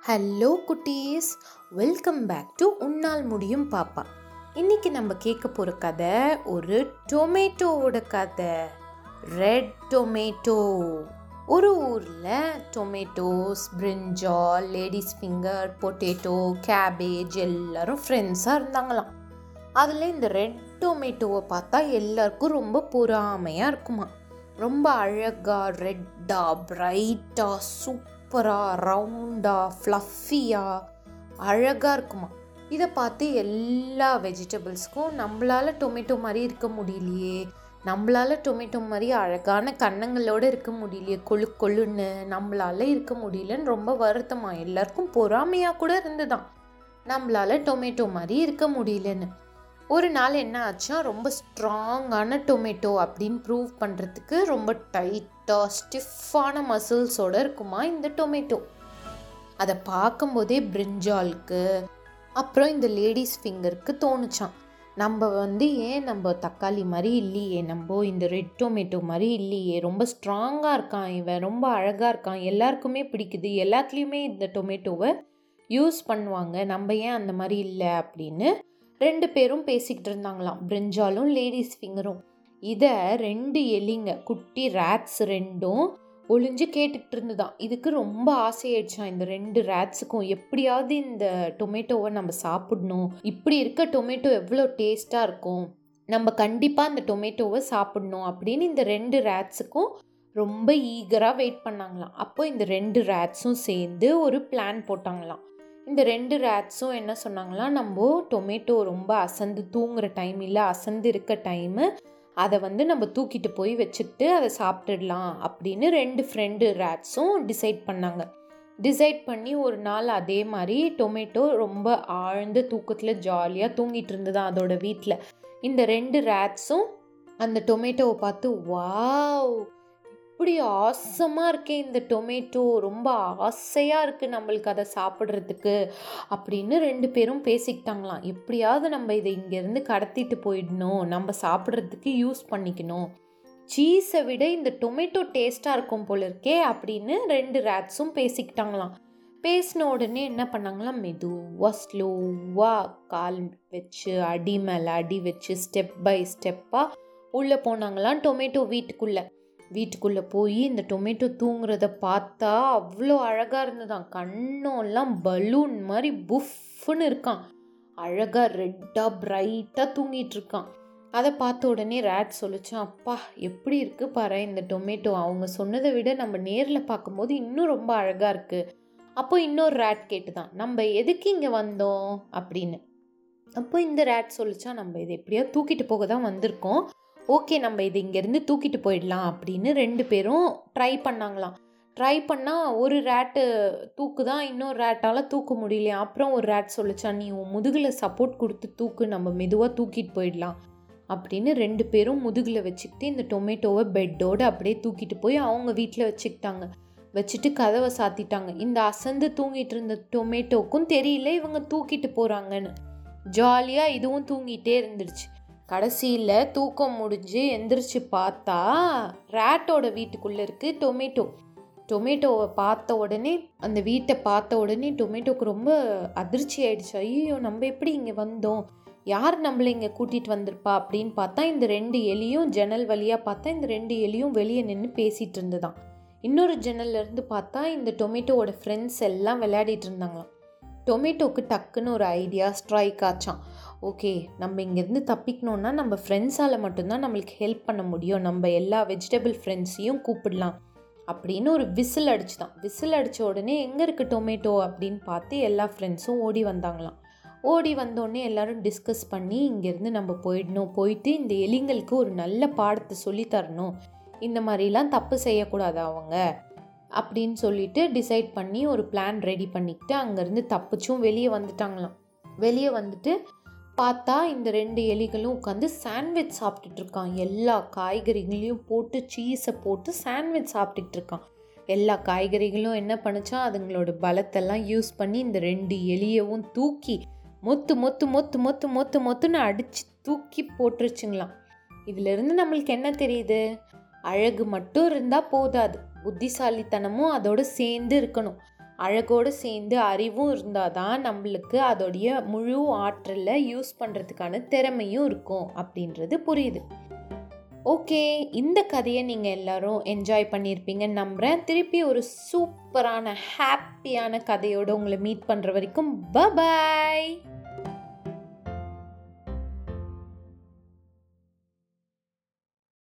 hello குட்டீஸ் welcome back to உன்னால் முடியும் பாப்பா இன்னைக்கு நம்ம கேட்க போகிற கதை ஒரு டொமேட்டோவோட கதை ரெட் டொமேட்டோ ஒரு ஊரில் டொமேட்டோஸ் பிரிஞ்சால் லேடிஸ் ஃபிங்கர் பொட்டேட்டோ கேபேஜ் எல்லாரும் ஃப்ரெண்ட்ஸாக இருந்தாங்களாம் அதில் இந்த ரெட் டொமேட்டோவை பார்த்தா எல்லாருக்கும் ரொம்ப பொறாமையாக இருக்குமா ரொம்ப அழகாக ரெட்டாக பிரைட்டாக சூப்பராக ரவுண்டாக ஃப்ளஃபியாக அழகாக இருக்குமா இதை பார்த்து எல்லா வெஜிடபிள்ஸ்க்கும் நம்மளால் டொமேட்டோ மாதிரி இருக்க முடியலையே நம்மளால் டொமேட்டோ மாதிரி அழகான கன்னங்களோடு இருக்க முடியலையே கொழு கொழுன்னு நம்மளால் இருக்க முடியலன்னு ரொம்ப வருத்தமா எல்லாருக்கும் பொறாமையாக கூட இருந்துதான் நம்மளால் டொமேட்டோ மாதிரி இருக்க முடியலன்னு ஒரு நாள் என்ன ஆச்சா ரொம்ப ஸ்ட்ராங்கான டொமேட்டோ அப்படின்னு ப்ரூவ் பண்ணுறதுக்கு ரொம்ப டைட்டாக ஸ்டிஃபான மசில்ஸோடு இருக்குமா இந்த டொமேட்டோ அதை பார்க்கும்போதே பிரிஞ்சாலுக்கு அப்புறம் இந்த லேடிஸ் ஃபிங்கருக்கு தோணுச்சான் நம்ம வந்து ஏன் நம்ம தக்காளி மாதிரி இல்லையே நம்ம இந்த ரெட் டொமேட்டோ மாதிரி இல்லையே ரொம்ப ஸ்ட்ராங்காக இருக்கான் இவன் ரொம்ப அழகாக இருக்கான் எல்லாருக்குமே பிடிக்குது எல்லாத்துலேயுமே இந்த டொமேட்டோவை யூஸ் பண்ணுவாங்க நம்ம ஏன் அந்த மாதிரி இல்லை அப்படின்னு ரெண்டு பேரும் பேசிக்கிட்டு இருந்தாங்களாம் பிரிஞ்சாலும் லேடிஸ் ஃபிங்கரும் இதை ரெண்டு எலிங்க குட்டி ரேட்ஸ் ரெண்டும் ஒளிஞ்சு கேட்டுக்கிட்டு இருந்துதான் இதுக்கு ரொம்ப ஆசையாயிடுச்சான் இந்த ரெண்டு ரேட்ஸுக்கும் எப்படியாவது இந்த டொமேட்டோவை நம்ம சாப்பிடணும் இப்படி இருக்க டொமேட்டோ எவ்வளோ டேஸ்ட்டாக இருக்கும் நம்ம கண்டிப்பாக அந்த டொமேட்டோவை சாப்பிடணும் அப்படின்னு இந்த ரெண்டு ரேட்ஸுக்கும் ரொம்ப ஈகராக வெயிட் பண்ணாங்களாம் அப்போ இந்த ரெண்டு ரேட்ஸும் சேர்ந்து ஒரு பிளான் போட்டாங்களாம் இந்த ரெண்டு ரேட்ஸும் என்ன சொன்னாங்களாம் நம்ம டொமேட்டோ ரொம்ப அசந்து தூங்குற டைம் இல்லை அசந்து இருக்க டைமு அதை வந்து நம்ம தூக்கிட்டு போய் வச்சுக்கிட்டு அதை சாப்பிட்டுடலாம் அப்படின்னு ரெண்டு ஃப்ரெண்டு ரேட்ஸும் டிசைட் பண்ணாங்க டிசைட் பண்ணி ஒரு நாள் அதே மாதிரி டொமேட்டோ ரொம்ப ஆழ்ந்த தூக்கத்தில் ஜாலியாக தூங்கிட்டு இருந்ததான் அதோட வீட்டில் இந்த ரெண்டு ரேட்ஸும் அந்த டொமேட்டோவை பார்த்து வாவ் இப்படி ஆசமாக இருக்கே இந்த டொமேட்டோ ரொம்ப ஆசையாக இருக்குது நம்மளுக்கு அதை சாப்பிட்றதுக்கு அப்படின்னு ரெண்டு பேரும் பேசிக்கிட்டாங்களாம் எப்படியாவது நம்ம இதை இங்கேருந்து கடத்திட்டு போயிடணும் நம்ம சாப்பிட்றதுக்கு யூஸ் பண்ணிக்கணும் சீஸை விட இந்த டொமேட்டோ டேஸ்ட்டாக இருக்கும் போல இருக்கே அப்படின்னு ரெண்டு ரேட்ஸும் பேசிக்கிட்டாங்களாம் பேசின உடனே என்ன பண்ணாங்களாம் மெதுவாக ஸ்லோவாக கால் வச்சு அடி மேலே அடி வச்சு ஸ்டெப் பை ஸ்டெப்பாக உள்ளே போனாங்களாம் டொமேட்டோ வீட்டுக்குள்ளே வீட்டுக்குள்ளே போய் இந்த டொமேட்டோ தூங்குறத பார்த்தா அவ்வளோ அழகாக இருந்ததாம் கண்ணெல்லாம் பலூன் மாதிரி புஃப்னு இருக்கான் அழகாக ரெட்டாக பிரைட்டாக தூங்கிட்டு இருக்கான் அதை பார்த்த உடனே ரேட் சொல்லிச்சான் அப்பா எப்படி இருக்குது பாரு இந்த டொமேட்டோ அவங்க சொன்னதை விட நம்ம நேரில் பார்க்கும்போது இன்னும் ரொம்ப அழகாக இருக்குது அப்போ இன்னொரு ரேட் கேட்டுதான் நம்ம எதுக்கு இங்கே வந்தோம் அப்படின்னு அப்போ இந்த ரேட் சொல்லிச்சா நம்ம இதை எப்படியா தூக்கிட்டு போக தான் வந்திருக்கோம் ஓகே நம்ம இதை இங்கேருந்து தூக்கிட்டு போயிடலாம் அப்படின்னு ரெண்டு பேரும் ட்ரை பண்ணாங்களாம் ட்ரை பண்ணால் ஒரு ரேட்டு தூக்கு தான் இன்னொரு ரேட்டால் தூக்க முடியலையா அப்புறம் ஒரு ரேட் சொல்லிச்சா நீ உன் முதுகில் சப்போர்ட் கொடுத்து தூக்கு நம்ம மெதுவாக தூக்கிட்டு போயிடலாம் அப்படின்னு ரெண்டு பேரும் முதுகில் வச்சுக்கிட்டு இந்த டொமேட்டோவை பெட்டோடு அப்படியே தூக்கிட்டு போய் அவங்க வீட்டில் வச்சுக்கிட்டாங்க வச்சுட்டு கதவை சாத்திட்டாங்க இந்த அசந்து தூங்கிட்டு இருந்த டொமேட்டோக்கும் தெரியல இவங்க தூக்கிட்டு போகிறாங்கன்னு ஜாலியாக இதுவும் தூங்கிட்டே இருந்துருச்சு கடைசியில் தூக்கம் முடிஞ்சு எந்திரிச்சு பார்த்தா ரேட்டோட வீட்டுக்குள்ளே இருக்குது டொமேட்டோ டொமேட்டோவை பார்த்த உடனே அந்த வீட்டை பார்த்த உடனே டொமேட்டோக்கு ரொம்ப அதிர்ச்சி ஆயிடுச்சு ஐயோ நம்ம எப்படி இங்கே வந்தோம் யார் நம்மளை இங்கே கூட்டிகிட்டு வந்திருப்பா அப்படின்னு பார்த்தா இந்த ரெண்டு எலியும் ஜன்னல் வழியாக பார்த்தா இந்த ரெண்டு எலியும் வெளியே நின்று பேசிகிட்டு இருந்ததான் இன்னொரு ஜன்னல்லேருந்து பார்த்தா இந்த டொமேட்டோவோட ஃப்ரெண்ட்ஸ் எல்லாம் விளையாடிட்டு இருந்தாங்களாம் டொமேட்டோக்கு டக்குன்னு ஒரு ஐடியா ஸ்ட்ரைக் ஆச்சான் ஓகே நம்ம இங்கேருந்து தப்பிக்கணுன்னா நம்ம ஃப்ரெண்ட்ஸால் மட்டும்தான் நம்மளுக்கு ஹெல்ப் பண்ண முடியும் நம்ம எல்லா வெஜிடபிள் ஃப்ரெண்ட்ஸையும் கூப்பிடலாம் அப்படின்னு ஒரு விசில் அடிச்சுதான் விசில் அடித்த உடனே எங்கே இருக்குது டொமேட்டோ அப்படின்னு பார்த்து எல்லா ஃப்ரெண்ட்ஸும் ஓடி வந்தாங்களாம் ஓடி வந்தோடனே எல்லாரும் டிஸ்கஸ் பண்ணி இங்கேருந்து நம்ம போயிடணும் போயிட்டு இந்த எலிங்களுக்கு ஒரு நல்ல பாடத்தை சொல்லி தரணும் இந்த மாதிரிலாம் தப்பு செய்யக்கூடாது அவங்க அப்படின்னு சொல்லிட்டு டிசைட் பண்ணி ஒரு பிளான் ரெடி பண்ணிக்கிட்டு அங்கேருந்து தப்பிச்சும் வெளியே வந்துட்டாங்களாம் வெளியே வந்துட்டு பார்த்தா இந்த ரெண்டு எலிகளும் உட்காந்து சாண்ட்விச் சாப்பிட்டுட்டு இருக்கான் எல்லா காய்கறிகளையும் போட்டு சீஸை போட்டு சாண்ட்விச் சாப்பிட்டுட்டு இருக்கான் எல்லா காய்கறிகளும் என்ன பண்ணுச்சா அதுங்களோட பலத்தெல்லாம் யூஸ் பண்ணி இந்த ரெண்டு எலியவும் தூக்கி மொத்து மொத்து மொத்து மொத்து மொத்து மொத்துன்னு அடித்து தூக்கி போட்டுருச்சுங்களாம் இதிலிருந்து நம்மளுக்கு என்ன தெரியுது அழகு மட்டும் இருந்தால் போதாது புத்திசாலித்தனமும் அதோடு சேர்ந்து இருக்கணும் அழகோடு சேர்ந்து அறிவும் இருந்தால் தான் நம்மளுக்கு அதோடைய முழு ஆற்றலை யூஸ் பண்ணுறதுக்கான திறமையும் இருக்கும் அப்படின்றது புரியுது ஓகே இந்த கதையை நீங்கள் எல்லாரும் என்ஜாய் பண்ணியிருப்பீங்கன்னு நம்புகிறேன் திருப்பி ஒரு சூப்பரான ஹாப்பியான கதையோடு உங்களை மீட் பண்ணுற வரைக்கும் பபாய்